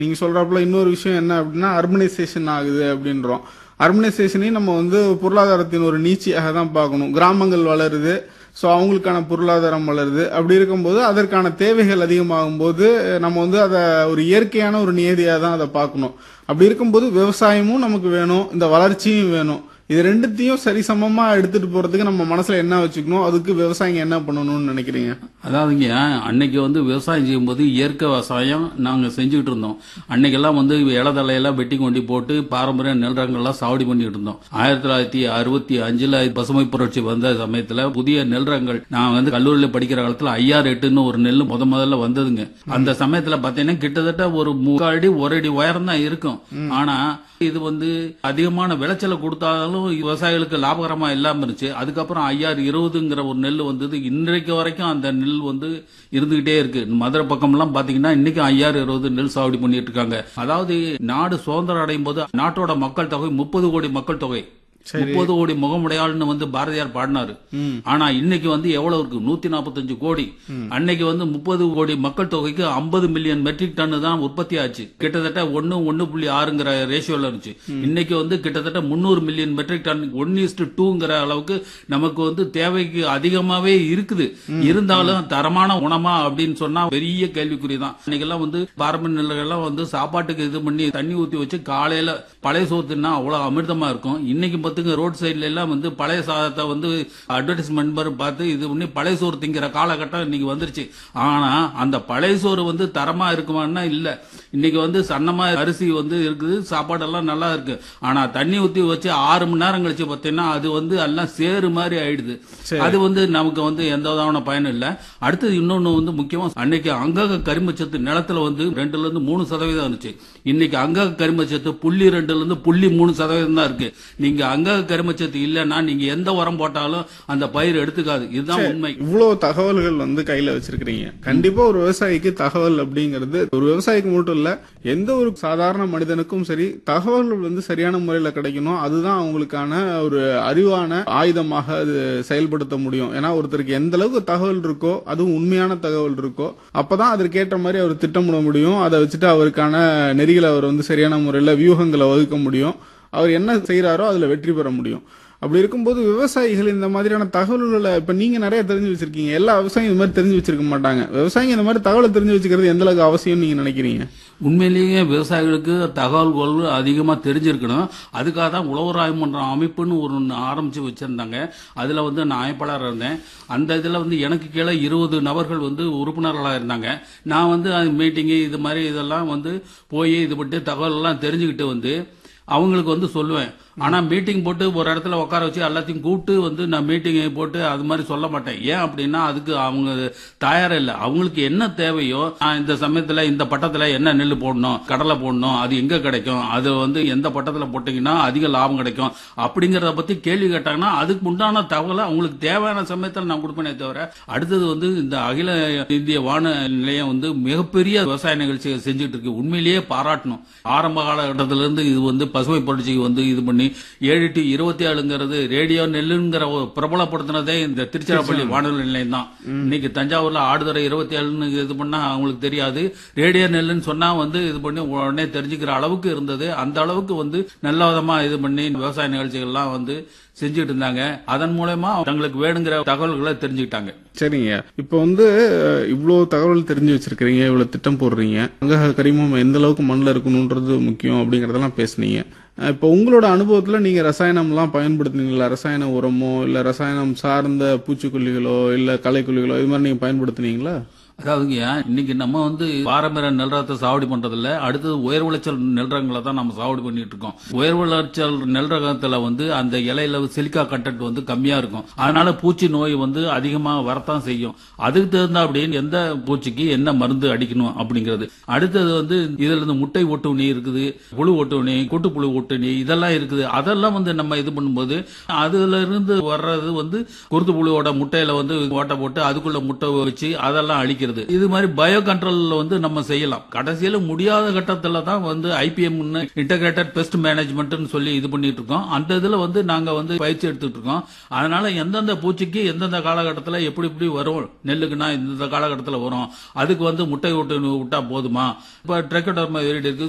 நீங்க சொல்றப்பல இன்னொரு விஷயம் என்ன அப்படின்னா அர்பனைசேஷன் ஆகுது அப்படின்றோம் அர்பனைசேஷனையும் நம்ம வந்து பொருளாதாரத்தின் ஒரு நீட்சியாக தான் பார்க்கணும் கிராமங்கள் வளருது ஸோ அவங்களுக்கான பொருளாதாரம் வளருது அப்படி இருக்கும்போது அதற்கான தேவைகள் அதிகமாகும் போது நம்ம வந்து அதை ஒரு இயற்கையான ஒரு நியதியாக தான் அதை பார்க்கணும் அப்படி இருக்கும்போது விவசாயமும் நமக்கு வேணும் இந்த வளர்ச்சியும் வேணும் இது ரெண்டுத்தையும் சரிசமமா எடுத்துட்டு போறதுக்கு நம்ம மனசுல என்ன வச்சுக்கணும் அதுக்கு விவசாயிங்க என்ன பண்ணணும்னு நினைக்கிறீங்க அதாவதுங்க அன்னைக்கு வந்து விவசாயம் செய்யும்போது இயற்கை விவசாயம் நாங்க செஞ்சுக்கிட்டு இருந்தோம் அன்னைக்கெல்லாம் வந்து இலதலையெல்லாம் வெட்டி கொண்டு போட்டு பாரம்பரிய நெல் ரகங்கள்லாம் சாவடி பண்ணிட்டு இருந்தோம் ஆயிரத்தி தொள்ளாயிரத்தி அறுபத்தி அஞ்சுல பசுமை புரட்சி வந்த சமயத்துல புதிய நெல் ரகங்கள் நான் வந்து கல்லூரியில படிக்கிற காலத்துல ஐஆர் எட்டுன்னு ஒரு நெல் முத முதல்ல வந்ததுங்க அந்த சமயத்துல பாத்தீங்கன்னா கிட்டத்தட்ட ஒரு முக்கால் அடி ஒரு அடி உயரம் தான் இருக்கும் ஆனா இது வந்து அதிகமான விளைச்சலை கொடுத்தாலும் விவசாயிகளுக்கு லாபகரமா இல்லாம இருந்துச்சு அதுக்கப்புறம் ஐஆர் இருபதுங்கிற ஒரு நெல் வந்தது இன்றைக்கு வரைக்கும் அந்த நெல் வந்து இருந்துகிட்டே இருக்கு மதுரை பக்கம்லாம் பாத்தீங்கன்னா இன்னைக்கு ஐஆர் இருபது நெல் சாகுடி பண்ணிட்டு இருக்காங்க அதாவது நாடு சுதந்திரம் அடையும் போது நாட்டோட மக்கள் தொகை முப்பது கோடி மக்கள் தொகை முப்பது கோடி முகமுடையாள்னு வந்து பாரதியார் பாடினாரு ஆனா இன்னைக்கு வந்து எவ்வளவு இருக்கு நூத்தி நாற்பத்தஞ்சு கோடி அன்னைக்கு வந்து முப்பது கோடி மக்கள் தொகைக்கு ஐம்பது மில்லியன் மெட்ரிக் டன் தான் உற்பத்தி ஆச்சு கிட்டத்தட்ட ஒன்னு ஒன்னு புள்ளி ஆறுங்கிற ரேஷியோல இருந்துச்சு இன்னைக்கு வந்து கிட்டத்தட்ட முன்னூறு million metric ton one is to டூங்கிற அளவுக்கு நமக்கு வந்து தேவைக்கு அதிகமாவே இருக்குது இருந்தாலும் தரமான உணமா அப்படின்னு சொன்னா பெரிய கேள்விக்குறி தான் இன்னைக்கெல்லாம் வந்து பாரம்பரிய நெல்லுகள்லாம் வந்து சாப்பாட்டுக்கு இது பண்ணி தண்ணி ஊத்தி வச்சு காலையில பழைய சோத்துனா அவ்வளவு அமிர்தமா இருக்கும் இன்னைக்கு பார்த்துங்க ரோட் சைட்ல எல்லாம் வந்து பழைய சாதத்தை வந்து அட்வர்டைஸ்மெண்ட் பார்த்து இது பண்ணி பழைய சோறு திங்கிற காலகட்டம் இன்னைக்கு வந்துருச்சு ஆனா அந்த பழைய சோறு வந்து தரமா இருக்குமான்னா இல்ல இன்னைக்கு வந்து சன்னமா அரிசி வந்து இருக்குது சாப்பாடெல்லாம் நல்லா இருக்கு ஆனா தண்ணி ஊத்தி வச்சு ஆறு மணி நேரம் கழிச்சு பார்த்தீங்கன்னா அது வந்து எல்லாம் சேறு மாதிரி ஆயிடுது அது வந்து நமக்கு வந்து எந்த விதமான பயனும் இல்ல அடுத்தது இன்னொன்னு வந்து முக்கியமா அன்னைக்கு அங்கக கரிமச்சத்து நிலத்துல வந்து ரெண்டுல இருந்து மூணு சதவீதம் இருந்துச்சு இன்னைக்கு அங்கக கரிமச்சத்து புள்ளி ரெண்டுல இருந்து புள்ளி மூணு சதவீதம் தான் இருக்கு நீங்க அங்கக கரிமச்சத்து இல்லைன்னா நீங்க எந்த உரம் போட்டாலும் அந்த பயிர் எடுத்துக்காது இதுதான் உண்மை இவ்வளவு தகவல்கள் வந்து கையில வச்சிருக்கிறீங்க கண்டிப்பா ஒரு விவசாயிக்கு தகவல் அப்படிங்கிறது ஒரு விவசாயிக்கு மட்டும் இல்ல எந்த ஒரு சாதாரண மனிதனுக்கும் சரி தகவல்கள் வந்து சரியான முறையில கிடைக்கணும் அதுதான் அவங்களுக்கான ஒரு அறிவான ஆயுதமாக அது செயல்படுத்த முடியும் ஏன்னா ஒருத்தருக்கு எந்த அளவுக்கு தகவல் இருக்கோ அதுவும் உண்மையான தகவல் இருக்கோ அப்பதான் அதற்கேற்ற மாதிரி அவர் திட்டமிட முடியும் அதை வச்சுட்டு அவருக்கான நெறிகளை அவர் வந்து சரியான முறையில வியூகங்களை வகுக்க முடியும் அவர் என்ன செய்யறாரோ அதுல வெற்றி பெற முடியும் அப்படி இருக்கும்போது விவசாயிகள் இந்த மாதிரியான தகவல்களை இப்ப நீங்க நிறைய தெரிஞ்சு வச்சிருக்கீங்க எல்லா விவசாயியும் இந்த மாதிரி தெரிஞ்சு வச்சிருக்க மாட்டாங்க விவசாயிங்க இந்த மாதிரி தகவலை தெரிஞ்சு வச்சுக்கிறது எந்த அளவுக்கு அவசியம் நீங்க நினைக்கிறீங்க உண்மையிலேயே விவசாயிகளுக்கு தகவல்கள் அதிகமா தெரிஞ்சிருக்கணும் அதுக்காக தான் உழவர் ஆய்வு மன்ற அமைப்புன்னு ஒரு ஒன்று ஆரம்பிச்சு வச்சிருந்தாங்க அதுல வந்து நான் அமைப்பாளர் இருந்தேன் அந்த இதுல வந்து எனக்கு கீழே இருபது நபர்கள் வந்து உறுப்பினர்களாக இருந்தாங்க நான் வந்து மீட்டிங்கு இது மாதிரி இதெல்லாம் வந்து போய் இது பண்ணிட்டு தகவல் எல்லாம் தெரிஞ்சுக்கிட்டு வந்து அவங்களுக்கு வந்து சொல்லுவேன் ஆனா மீட்டிங் போட்டு ஒரு இடத்துல உட்கார வச்சு எல்லாத்தையும் கூப்பிட்டு வந்து நான் மீட்டிங்கை போட்டு அது மாதிரி சொல்ல மாட்டேன் ஏன் அப்படின்னா அதுக்கு அவங்க தயாரா இல்லை அவங்களுக்கு என்ன தேவையோ நான் இந்த சமயத்துல இந்த பட்டத்துல என்ன நெல் போடணும் கடலை போடணும் அது எங்க கிடைக்கும் அது வந்து எந்த பட்டத்துல போட்டீங்கன்னா அதிக லாபம் கிடைக்கும் அப்படிங்கறத பத்தி கேள்வி கேட்டாங்கன்னா அதுக்கு உண்டான தகவலை அவங்களுக்கு தேவையான சமயத்துல நான் கொடுப்பேனே தவிர அடுத்தது வந்து இந்த அகில இந்திய வான நிலையம் வந்து மிகப்பெரிய விவசாய நிகழ்ச்சியை செஞ்சுட்டு இருக்கு உண்மையிலேயே பாராட்டணும் ஆரம்ப காலகட்டத்தில இருந்து இது வந்து பசுமை புரட்சிக்கு வந்து இது பண்ணி ஏழு டு இருபத்தி ஏழுங்கிறது ரேடியோ நெல்லுங்கிற ஒரு பிரபலப்படுத்தினதே இந்த திருச்சிராப்பள்ளி வானொலி நிலையம் தான் இன்னைக்கு தஞ்சாவூர்ல ஆடுதுறை இருபத்தி ஏழுன்னு இது பண்ணா அவங்களுக்கு தெரியாது ரேடியோ நெல்லுன்னு சொன்னா வந்து இது பண்ணி உடனே தெரிஞ்சுக்கிற அளவுக்கு இருந்தது அந்த அளவுக்கு வந்து நல்ல விதமா இது பண்ணி விவசாய நிகழ்ச்சிகள்லாம் வந்து செஞ்சுட்டு இருந்தாங்க அதன் மூலமா தங்களுக்கு வேணுங்கிற தகவல்களை தெரிஞ்சுக்கிட்டாங்க சரிங்க இப்போ வந்து அஹ், இவ்வளவு தகவல் தெரிஞ்சு வச்சிருக்கிறீங்க இவ்வளவு திட்டம் போடுறீங்க அங்க கரிமம் எந்த அளவுக்கு மண்ணில் இருக்கணுன்றது முக்கியம் அப்படிங்கறதெல்லாம் பேசுனீங்க அஹ், இப்போ உங்களோட அனுபவத்துல நீங்க ரசாயனம்லாம் பயன்படுத்துனீங்களா ரசாயன உரமோ இல்ல ரசாயனம் சார்ந்த பூச்சிக்கொல்லிகளோ இல்ல களைக்கொல்லிகளோ இது மாதிரி நீங்க பயன்படுத்துனீங்களா அதாவதுங்க இன்னைக்கு நம்ம வந்து பாரம்பரிய நெல் ரகத்தை சாகுடி பண்றதில்ல அடுத்தது உயர் விளைச்சல் நெல் ரகங்களை தான் நம்ம சாகுடி பண்ணிட்டு இருக்கோம் உயர் விளைச்சல் நெல் ரகத்துல வந்து அந்த இலையில சிலிக்கா கண்டென்ட் வந்து கம்மியா இருக்கும் அதனால பூச்சி நோய் வந்து அதிகமா வரத்தான் செய்யும் அதுக்கு தகுந்த அப்படின்னு எந்த பூச்சிக்கு என்ன மருந்து அடிக்கணும் அப்படிங்கிறது அடுத்தது வந்து இதுல இருந்து முட்டை ஒட்டுணி இருக்குது புழு ஒட்டுணி கூட்டுப்புழு ஒட்டுணி இதெல்லாம் இருக்குது அதெல்லாம் வந்து நம்ம இது பண்ணும்போது அதுல இருந்து வர்றது வந்து குருத்து புழுவோட முட்டையில வந்து ஓட்டை போட்டு அதுக்குள்ள முட்டை வச்சு அதெல்லாம் அழிக்கிறது செய்யறது இது மாதிரி பயோ கண்ட்ரோல்ல வந்து நம்ம செய்யலாம் கடைசியில முடியாத கட்டத்துல தான் வந்து ஐபிஎம் இன்டகிரேட்டட் பெஸ்ட் மேனேஜ்மெண்ட்னு சொல்லி இது பண்ணிட்டு இருக்கோம் அந்த இதுல வந்து நாங்க வந்து பயிற்சி எடுத்துட்டு இருக்கோம் அதனால எந்தெந்த பூச்சிக்கு எந்தெந்த காலகட்டத்துல எப்படி எப்படி வரும் நெல்லுக்குன்னா இந்த காலகட்டத்துல வரும் அதுக்கு வந்து முட்டை விட்டு விட்டா போதுமா இப்ப ட்ரெக்கடர்மா இருக்கு